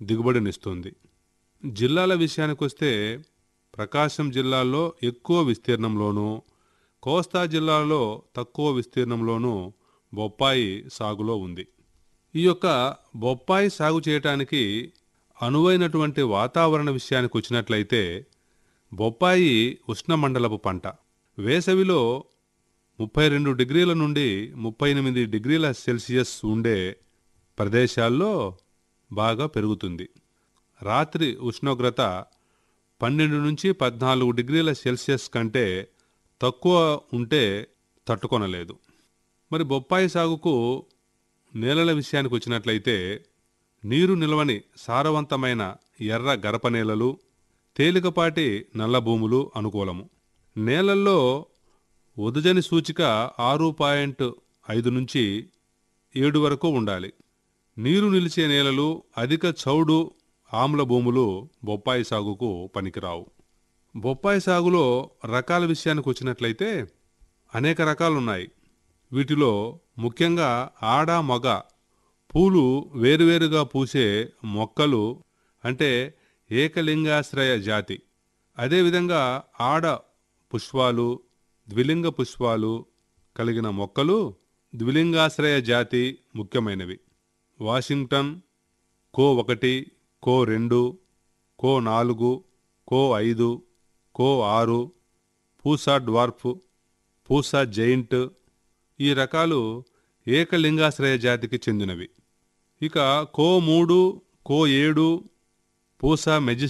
దిగుబడినిస్తుంది జిల్లాల విషయానికొస్తే ప్రకాశం జిల్లాలో ఎక్కువ విస్తీర్ణంలోనూ కోస్తా జిల్లాలో తక్కువ విస్తీర్ణంలోనూ బొప్పాయి సాగులో ఉంది ఈ యొక్క బొప్పాయి సాగు చేయటానికి అనువైనటువంటి వాతావరణ విషయానికి వచ్చినట్లయితే బొప్పాయి ఉష్ణమండలపు పంట వేసవిలో ముప్పై రెండు డిగ్రీల నుండి ముప్పై ఎనిమిది డిగ్రీల సెల్సియస్ ఉండే ప్రదేశాల్లో బాగా పెరుగుతుంది రాత్రి ఉష్ణోగ్రత పన్నెండు నుంచి పద్నాలుగు డిగ్రీల సెల్సియస్ కంటే తక్కువ ఉంటే తట్టుకొనలేదు మరి బొప్పాయి సాగుకు నేలల విషయానికి వచ్చినట్లయితే నీరు నిల్వని సారవంతమైన ఎర్ర గరప నేలలు తేలికపాటి నల్ల భూములు అనుకూలము నేలల్లో ఉదజని సూచిక ఆరు పాయింట్ ఐదు నుంచి ఏడు వరకు ఉండాలి నీరు నిలిచే నేలలు అధిక చౌడు ఆమ్ల భూములు బొప్పాయి సాగుకు పనికిరావు బొప్పాయి సాగులో రకాల విషయానికి వచ్చినట్లయితే అనేక రకాలున్నాయి వీటిలో ముఖ్యంగా ఆడ మగ పూలు వేరువేరుగా పూసే మొక్కలు అంటే ఏకలింగాశ్రయ జాతి అదేవిధంగా ఆడ పుష్పాలు ద్విలింగ పుష్పాలు కలిగిన మొక్కలు ద్విలింగాశ్రయ జాతి ముఖ్యమైనవి వాషింగ్టన్ కో ఒకటి కో రెండు కో నాలుగు కో ఐదు కో ఆరు పూసా డ్వార్ఫ్ పూసా జైంట్ ఈ రకాలు ఏకలింగాశ్రయ జాతికి చెందినవి ఇక కో మూడు కో ఏడు పూసా మెజిస్